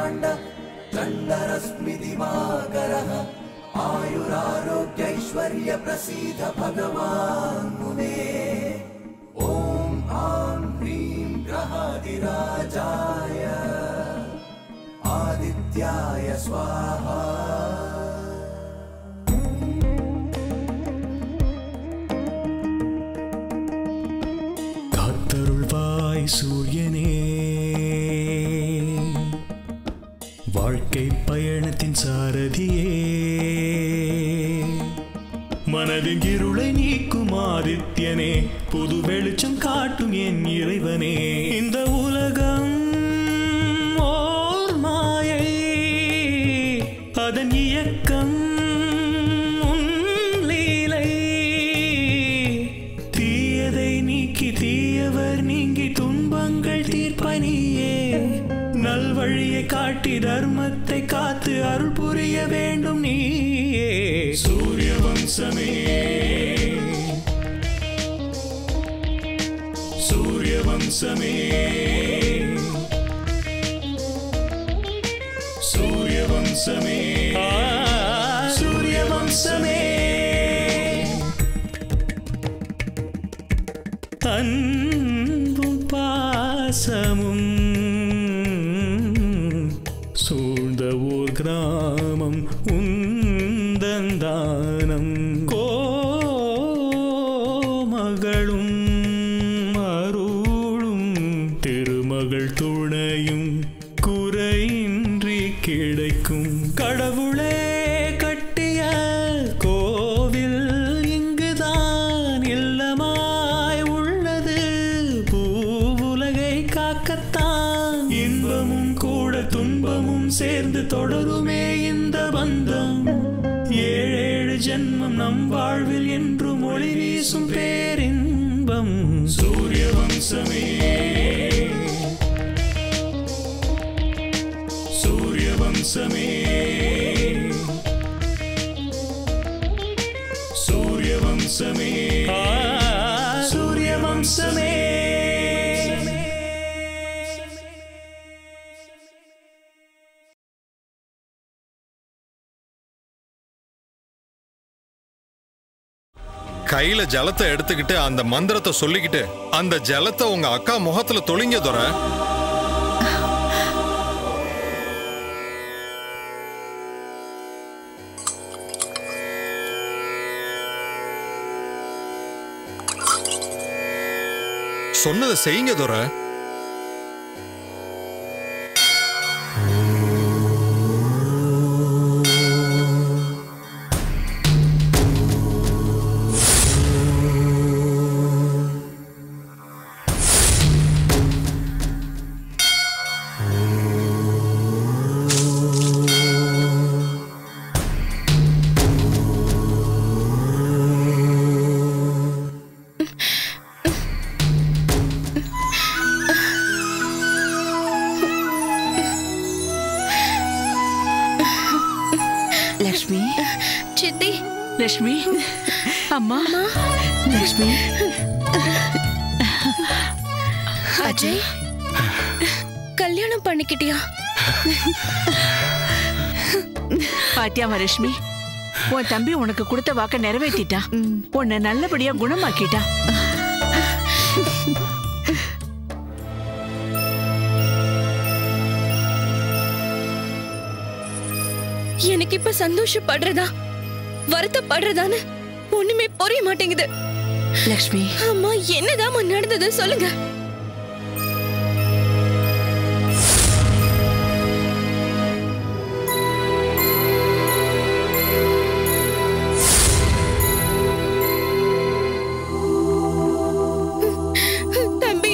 ब्रह्माण्ड चण्डरश्मिदिवाकरः आयुरारोग्यैश्वर्यप्रसीद भगवान् मुने ॐ आं ह्रीं ग्रहादिराजाय आदित्याय स्वाहा காத்தருள்வாய் சூரியனே வாழ்க்கை பயணத்தின் சாரதியே மனதின் இருளை நீக்கும் ஆதித்யனே புது வெளிச்சம் காட்டும் என் இறைவனே இந்த உலகம் ஓர் மாயை அதன் இயக்கம் உன் லீலை தீயதை நீக்கி தீயவர் நீங்கி துன்பங்கள் தீர்ப்பனியே நல்வழியை காட்டி தர்மத்தை காத்து அருள் புரிய வேண்டும் நீயே சூரிய வம்சமே சூரிய வம்சமே சூரிய வம்சமே சூரிய வம்சமே அன்பும் பாசமும் சூழ்ந்த ஊர் கிராமம் உந்தந்தானம் கோமகளும் அருளும் திருமகள் துணையும் குறையின்றி கிடைக்கும் கடவுளே கட்டிய கோவில் இங்குதான் இல்லமாய் உள்ளது பூவுலகை காக்கத்தான் இன்பமும் கூட துன்பமும் சேர்ந்து தொடருமே இந்த பந்தம் ஏழேழு ஜென்மம் நம் வாழ்வில் என்றும் ஒளி வீசும் பேரின்பம் சூரிய வம்சமே சூரிய வம்சமே சூரிய வம்சமே சூரிய வம்சமே கையில ஜலத்தை எடுத்துக்கிட்டு அந்த மந்திரத்தை சொல்லிக்கிட்டு அந்த ஜலத்தை உங்க அக்கா முகத்துல தொளிங்க துற சொன்னதை செய்யுங்க துற லக்ஷ்மி சித்தி லக்ஷ்மி அம்மா லக்ஷ்மி அஜய் கல்யாணம் பண்ணிக்கிட்டியா பாத்தியாமா லட்சுமி உன் தம்பி உனக்கு கொடுத்த வாக்க நிறைவேற்றிட்டான் உன்னை நல்லபடியா குணமாக்கிட்டான் எனக்கு இப்ப சந்தோஷப்படுறதா வருத்தப்படுறதான்னு ஒண்ணுமே புரிய மாட்டேங்குது லக்ஷ்மி அம்மா என்னதாம்மா நடந்தது சொல்லுங்க தம்பி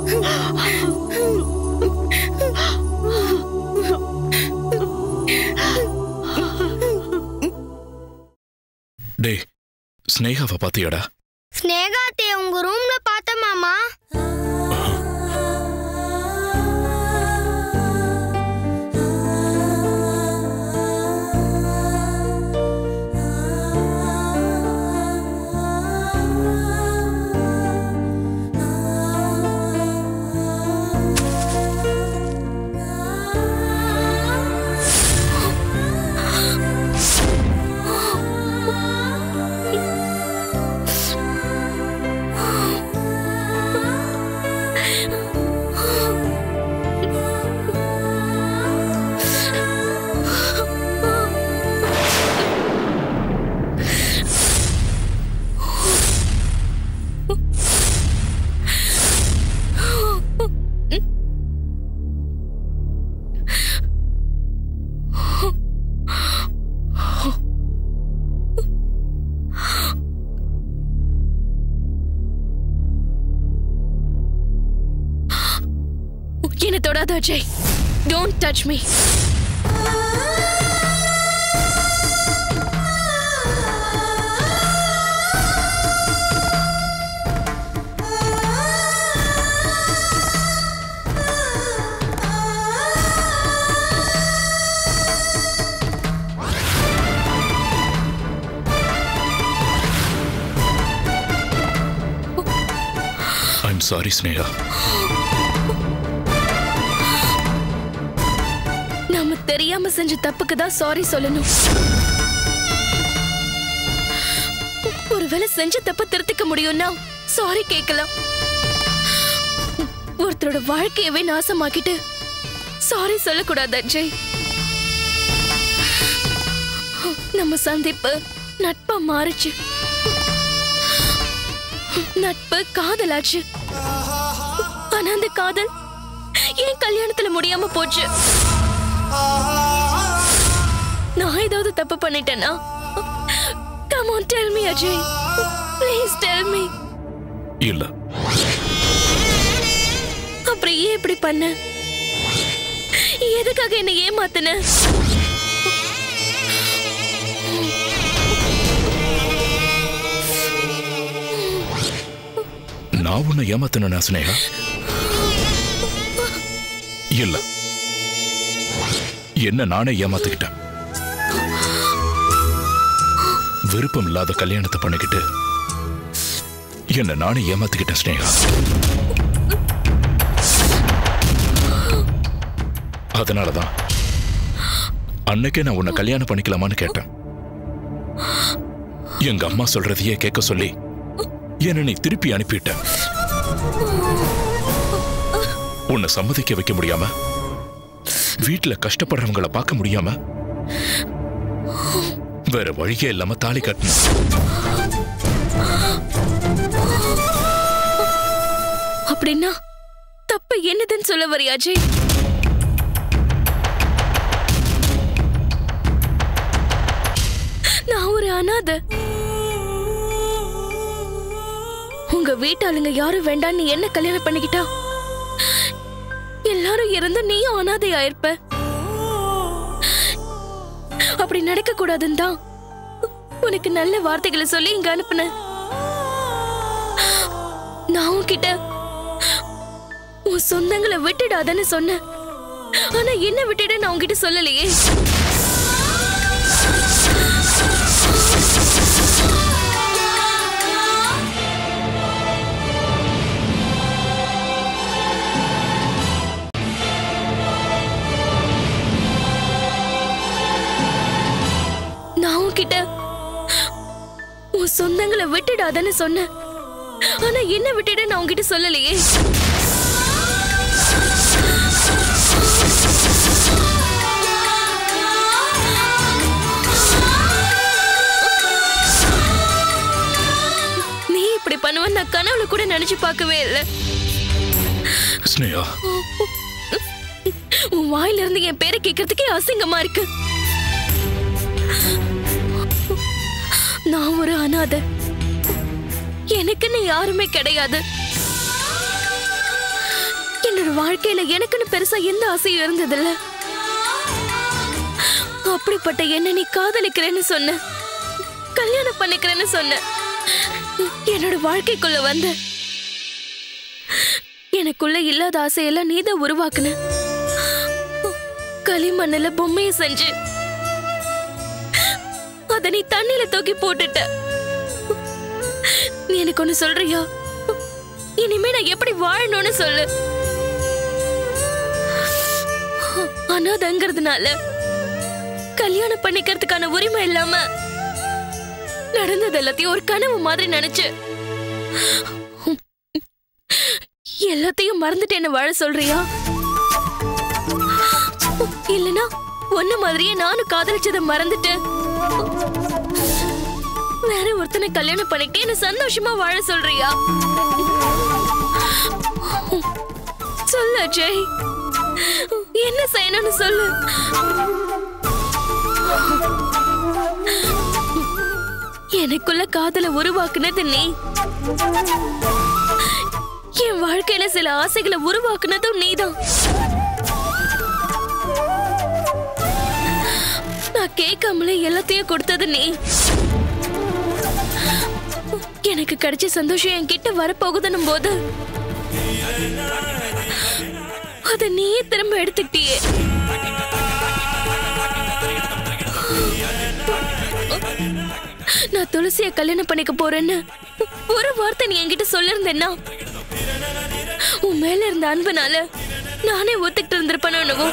டேய் ஸ்னேகாவை பாத்தியாடா ஸ்னேகாத்தே உங்க ரூம்ல பார்த்த மாமா ஆ என்ன தொடாத Ajay don't touch me I'm sorry Sneha நாம தெரியாம செஞ்ச தப்புக்கு தான் சாரி சொல்லணும் ஒருவேளை செஞ்ச தப்ப திருத்திக்க முடியும்னா சாரி கேட்கலாம் ஒருத்தரோட வாழ்க்கையவே நாசமாக்கிட்டு சாரி சொல்லக்கூடாது அஜய் நம்ம சந்திப்பு நட்பா மாறுச்சு நட்பு காதலாச்சு ஆனா அந்த காதல் ஏன் கல்யாணத்துல முடியாம போச்சு நான் ஏதாவது தப்பு பண்ணிட்டேனா come on tell me Ajay please tell me இல்ல அப்புறம் ஏன் இப்படி பண்ண எதுக்காக என்ன ஏமாத்துன நான் உன்னை ஏமாத்தினா ஸ்னேகா இல்ல என்ன நானே ஏமாத்திக்கிட்டேன் விருப்பம் இல்லாத கல்யாணத்தை பண்ணிக்கிட்டு என்ன நானே ஏமாத்திக்கிட்டேன் ஸ்னேகா அதனாலதான் அன்னைக்கே நான் உன்னை கல்யாணம் பண்ணிக்கலாமான்னு கேட்டேன் எங்க அம்மா சொல்றதையே கேட்க சொல்லி என்ன நீ திருப்பி அனுப்பிட்ட உன்னை சம்மதிக்க வைக்க முடியாம வீட்டுல கஷ்டப்படுறவங்கள பார்க்க முடியாம வேற வழியே இல்லாம தாலி கட்டின அப்படின்னா தப்பு என்னதுன்னு சொல்ல வரியா அஜய் நான் ஒரு அனாதை உங்க வீட்டாளுங்க யாரும் வேண்டாம் நீ என்ன கல்யாணம் பண்ணிக்கிட்டா எல்லாரும் இறந்து நீயும் அனாதை ஆயிருப்ப அப்படி நடக்க கூடாதுன்னு தான் உனக்கு நல்ல வார்த்தைகளை சொல்லி இங்க அனுப்புன நான் உன்கிட்ட உன் சொந்தங்களை விட்டுடாதன்னு சொன்னேன் ஆனா என்ன விட்டுட நான் உன்கிட்ட சொல்லலையே நான் உன்கிட்ட உன் சொந்தங்களை விட்டுடாதன்னு சொன்னேன் ஆனா என்ன விட்டுட நான் உன்கிட்ட சொல்லலையே நீ இப்படி பண்ணுவ நான் கனவுல கூட நினைச்சு பார்க்கவே இல்லை ஸ்னேகா உன் வாயில இருந்து என் பேரை கேட்கறதுக்கே அசிங்கமா இருக்கு நான் ஒரு அனாதை எனக்குன்னு யாருமே கிடையாது என்னோட வாழ்க்கையில எனக்குன்னு பெருசா எந்த ஆசையும் இருந்ததில்ல அப்படிப்பட்ட என்ன நீ காதலிக்கிறேன்னு சொன்ன கல்யாணம் பண்ணிக்கிறேன்னு சொன்ன என்னோட வாழ்க்கைக்குள்ள வந்த எனக்குள்ள இல்லாத ஆசையெல்லாம் நீதான் உருவாக்குன களிமண்ணுல பொம்மைய செஞ்சு அத நீ தண்ணியில தூக்கி போட்டுட்ட நீ எனக்கு ஒண்ணு சொல்றியா இனிமே நான் எப்படி வாழணும்னு சொல்லு அனாதங்கிறதுனால கல்யாணம் பண்ணிக்கிறதுக்கான உரிமை இல்லாம நடந்தது எல்லாத்தையும் ஒரு கனவு மாதிரி நினைச்சு எல்லாத்தையும் மறந்துட்டு என்ன வாழ சொல்றியா இல்லனா ஒன்ன மாதிரியே நானும் காதலிச்சதை மறந்துட்டு வேற ஒருத்தனை கல்யாணம் பண்ணிக்கிட்டு என்ன சந்தோஷமா வாழ சொல்றியா சொல்லு அஜய் என்ன செய்யணும்னு சொல்லு எனக்குள்ள காதல உருவாக்குனது நீ என் வாழ்க்கையில சில ஆசைகளை உருவாக்குனதும் நீதான் நான் கேட்காமலே எல்லாத்தையும் கொடுத்தது நீ எனக்கு கிடைச்ச சந்தோஷம் என் கிட்ட வரப்போகுதுன்னும் போது அத நீயே திரும்ப எடுத்துக்கிட்டியே நான் துளசிய கல்யாணம் பண்ணிக்க போறேன்னு ஒரு வார்த்தை நீ என்கிட்ட சொல்லிருந்தேன்னா உன் மேல இருந்த அன்புனால நானே ஒத்துக்கிட்டு இருந்திருப்பேனோ என்னவோ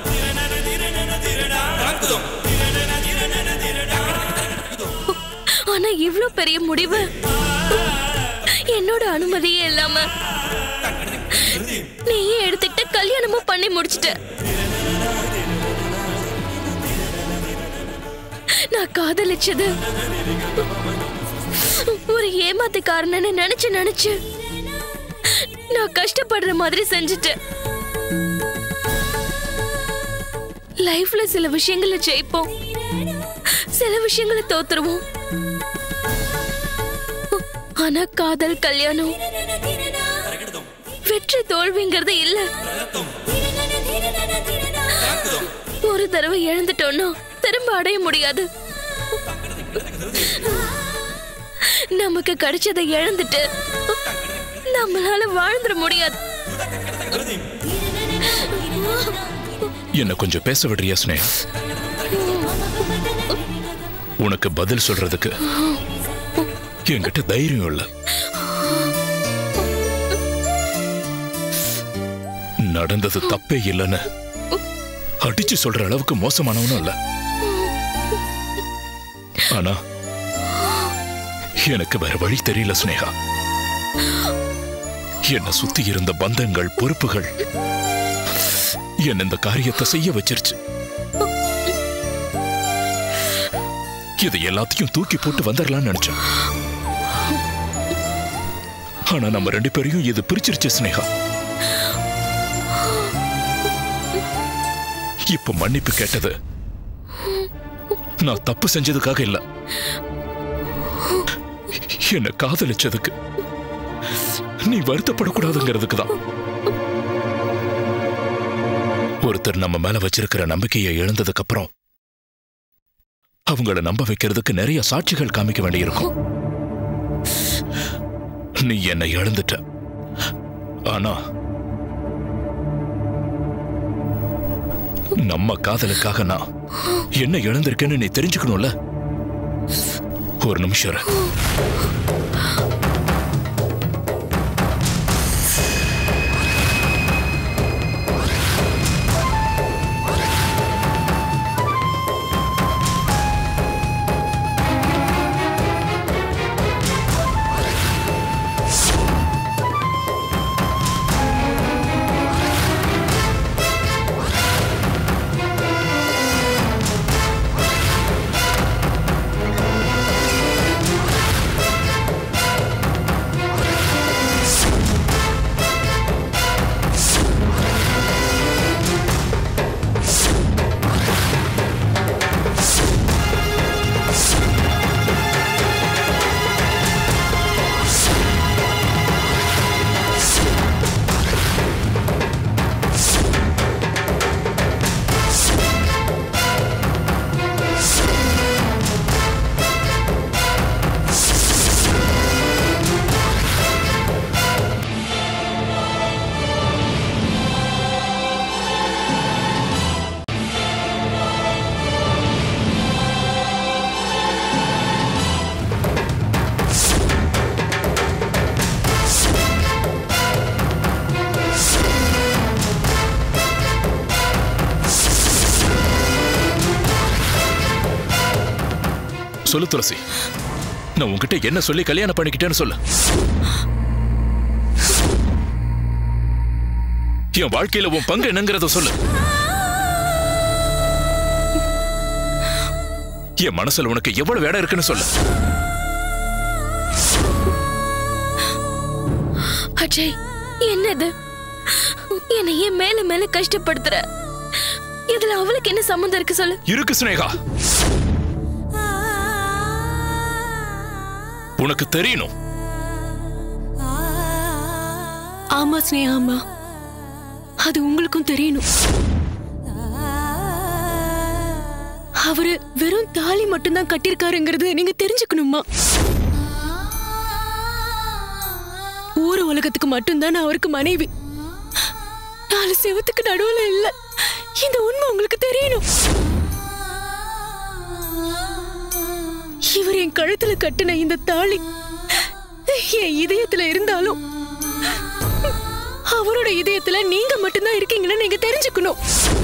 ஆனா இவ்ளோ பெரிய முடிவு என்னோட அனுமதியே இல்லாம நீயே எடுத்துக்கிட்டு கல்யாணமும் பண்ணி முடிச்சிட்ட நான் காதலிச்சது ஒரு ஏமாத்துக்காரன்னு நினைச்சு நினைச்சு நான் கஷ்டப்படுற மாதிரி செஞ்சுட்டேன் லைஃப்ல சில விஷயங்களை ஜெயிப்போம் சில விஷயங்களை தோத்துருவோம் ஆனா காதல் கல்யாணம் வெற்றி தோல்விங்கிறது இல்ல ஒரு தடவை இழந்துட்டோம்னா திரும்ப அடைய முடியாது நமக்கு கிடைச்சதை இழந்துட்டு நம்மளால வாழ்ந்துட முடியாது என்ன கொஞ்சம் பேச விடுறியா ஸ்னேகா உனக்கு பதில் சொல்றதுக்கு என்கிட்ட தைரியம் இல்ல நடந்தது தப்பே இல்லைன்னு அடிச்சு சொல்ற அளவுக்கு மோசமானவனும் இல்ல ஆனா எனக்கு வேற வழி தெரியல ஸ்னேகா என்ன சுத்தி இருந்த பந்தங்கள் பொறுப்புகள் என்ன இந்த காரியத்தை செய்ய வச்சிருச்சு இது எல்லாத்தையும் தூக்கி போட்டு வந்துடலாம்னு நினைச்சேன் ஆனா நம்ம ரெண்டு பேரையும் இது பிரிச்சிருச்சு ஸ்னேகா இப்ப மன்னிப்பு கேட்டது நான் தப்பு செஞ்சதுக்காக இல்ல என்ன காதலிச்சதுக்கு நீ வருத்தப்படக்கூடாதுங்கிறதுக்கு தான் ஒருத்தர் நம்ம மேல வச்சிருக்கிற நம்பிக்கையை இழந்ததுக்கு அப்புறம் அவங்கள நம்ப வைக்கிறதுக்கு நிறைய சாட்சிகள் காமிக்க வேண்டியிருக்கும் நீ என்னை இழந்துட்ட ஆனா நம்ம காதலுக்காக நான் என்ன இழந்திருக்கேன்னு நீ தெரிஞ்சுக்கணும்ல ஒரு நிமிஷம் இரு. சொல்லு துளசி நான் உன்கிட்ட என்ன சொல்லி கல்யாணம் பண்ணிக்கிட்டேன்னு சொல்லு என் வாழ்க்கையில உன் பங்கு என்னங்கிறத சொல்லு என் மனசுல உனக்கு எவ்வளவு இடம் இருக்குன்னு சொல்லு அஜய் என்னது என்னை ஏன் மேல மேல கஷ்டப்படுத்துற இதுல அவளுக்கு என்ன சம்மந்தம் இருக்கு சொல்லு இருக்கு சினேகா உனக்கு தெரியணும் ஆமா ஸ்னேகா அம்மா அது உங்களுக்கும் தெரியணும் அவரு வெறும் தாலி மட்டும்தான் கட்டியிருக்காருங்கிறது நீங்க தெரிஞ்சுக்கணுமா ஊர் உலகத்துக்கு மட்டும்தான் நான் அவருக்கு மனைவி நாலு செவத்துக்கு நடுவுல இல்ல இந்த உண்மை உங்களுக்கு தெரியணும் இவர் என் கழுத்துல கட்டின இந்த தாலி என் இதயத்துல இருந்தாலும் அவரோட இதயத்துல நீங்க மட்டும்தான் இருக்கீங்கன்னு நீங்க தெரிஞ்சுக்கணும்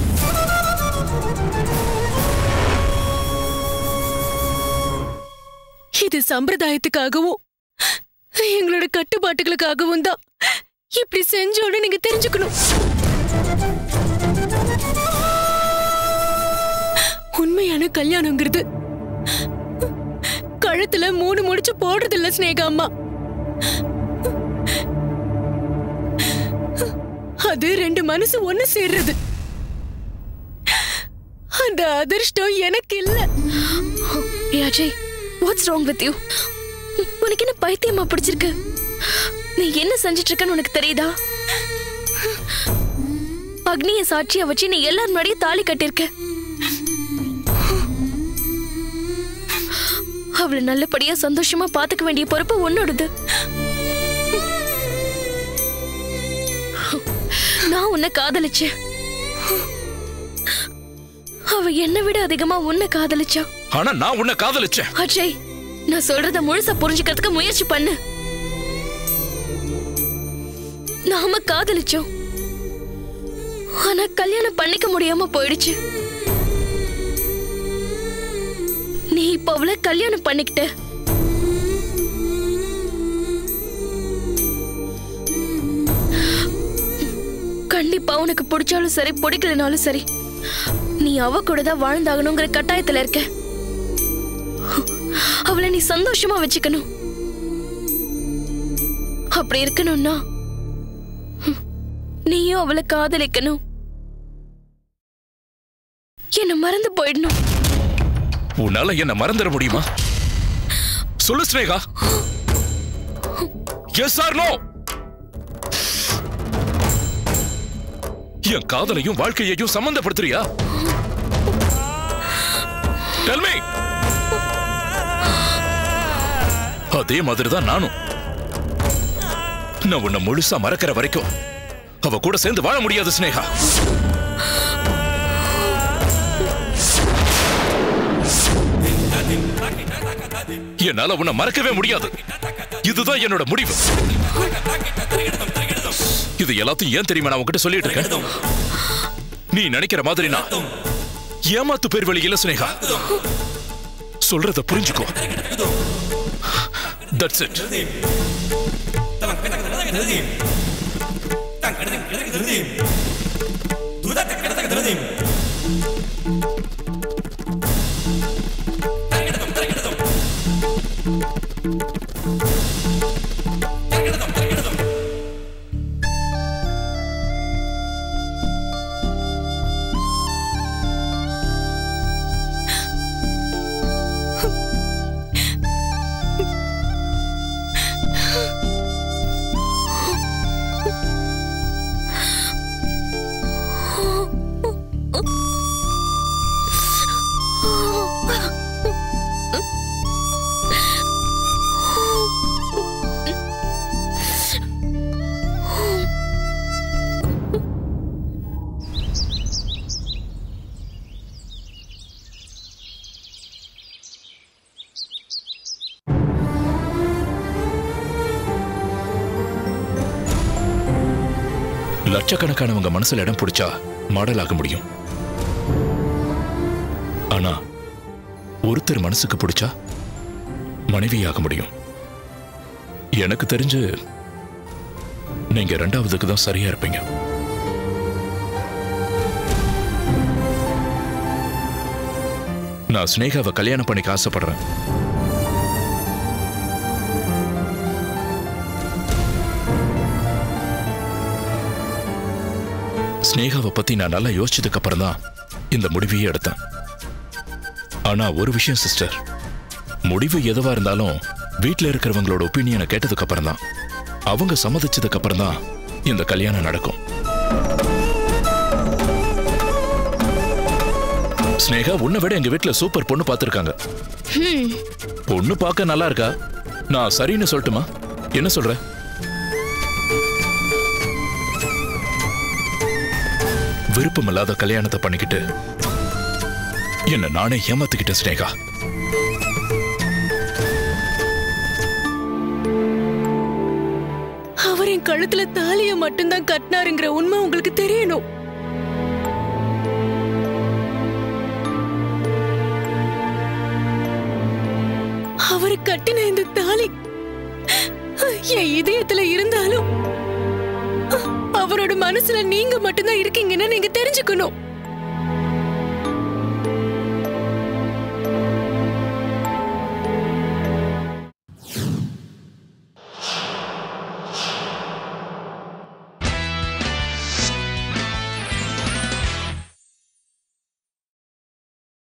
இது சம்பிரதாயத்துக்காகவும் எங்களோட கட்டுப்பாட்டுகளுக்காகவும் தான் இப்படி செஞ்சோன்னு நீங்க தெரிஞ்சுக்கணும் உண்மையான கல்யாணங்கிறது கழுத்துல மூணு முடிச்சு போடுறது இல்ல ஸ்னேகா அம்மா அது ரெண்டு மனசு ஒண்ணு சேர்றது அந்த அதிர்ஷ்டம் எனக்கு இல்ல ஏ Ajay what's wrong with you உனக்கு என்ன பைத்தியமா பிடிச்சிருக்கு நீ என்ன செஞ்சிட்டு இருக்கன்னு உனக்கு தெரியுதா அக்னிய சாட்சியா வச்சு நீ எல்லாரும் முன்னாடியும் தாலி கட்டிருக்க அவளை நல்லபடியா சந்தோஷமா பாத்துக்க வேண்டிய பொறுப்பு உன்னோடது நான் உன்னை காதலிச்சேன் அவ என்னை விட அதிகமா உன்னை காதலிச்சா ஆனா நான் உன்னை காதலிச்சேன் அஜய் நான் சொல்றத முழுசா புரிஞ்சுக்கிறதுக்கு முயற்சி பண்ணு நாம காதலிச்சோம் ஆனா கல்யாணம் பண்ணிக்க முடியாம போயிடுச்சு நீ இப்ப அவளை கல்யாணம் பண்ணிக்கிட்ட கண்டிப்பா உனக்கு பிடிச்சாலும் சரி பிடிக்கலனாலும் சரி நீ அவ கூட தான் வாழ்ந்தாகணுங்கிற கட்டாயத்துல இருக்க அவளை நீ சந்தோஷமா வச்சுக்கணும் அப்படி இருக்கணும்னா ஹம், நீயும் அவளை காதலிக்கணும் என்ன மறந்து போயிடணும் உன்னால என்ன மறந்துட முடியுமா சொல்லு ஸ்னேகா எஸ் ஆர் நோ என் காதலையும் வாழ்க்கையையும் சம்பந்தப்படுத்துறியா Tell me. அதே மாதிரிதான் நானும் நான் உன்னை முழுசா மறக்கிற வரைக்கும் அவ கூட சேர்ந்து வாழ முடியாது ஸ்னேகா என்னால உன்னை மறக்கவே முடியாது இதுதான் என்னோட முடிவு இது எல்லாத்தையும் ஏன் தெரியுமா நான் உன்கிட்ட சொல்லிட்டு இருக்கேன் நீ நினைக்கிற மாதிரி நான் ஏமாத்து பேர் வழி இல்ல சுனேகா சொல்றத புரிஞ்சுக்கோ தட்ஸ் இட் லட்சக்கணக்கானவங்க மனசுல இடம் பிடிச்சா மாடல் ஆக முடியும் ஆனா ஒருத்தர் மனசுக்கு பிடிச்சா மனைவியாக முடியும் எனக்கு தெரிஞ்சு நீங்க ரெண்டாவதுக்கு தான் சரியா இருப்பீங்க நான் ஸ்னேகாவை கல்யாணம் பண்ணிக்க ஆசைப்படுறேன் ஸ்னேகாவை பத்தி நான் நல்லா யோசிச்சதுக்கு அப்புறம் தான் இந்த முடிவையே எடுத்தேன் ஆனா ஒரு விஷயம் சிஸ்டர் முடிவு எதுவா இருந்தாலும் வீட்ல இருக்கிறவங்களோட ஒப்பீனியனை கேட்டதுக்கு அப்புறம் தான் அவங்க சம்மதிச்சதுக்கு அப்புறம் தான் இந்த கல்யாணம் நடக்கும் ஸ்னேகா உன்னை விட எங்க வீட்டுல சூப்பர் பொண்ணு பார்த்திருக்காங்க பொண்ணு பார்க்க நல்லா இருக்கா நான் சரின்னு சொல்லட்டுமா என்ன சொல்ற விருப்பமில்லாத கல்யாணத்தை பண்ணிக்கிட்டு என்ன நானே ஏமாத்திக்கிட்டேன் ஸ்னேகா அவர் என் கழுத்துல தாலிய மட்டும்தான் கட்டினாருங்கிற உண்மை உங்களுக்கு தெரியணும் அவர் கட்டின இந்த தாலி என் இதயத்துல இருந்தாலும் அவரோட மனசுல நீங்க மட்டும்தான் இருக்கீங்கன்னு நீங்க தெரிஞ்சுக்கணும்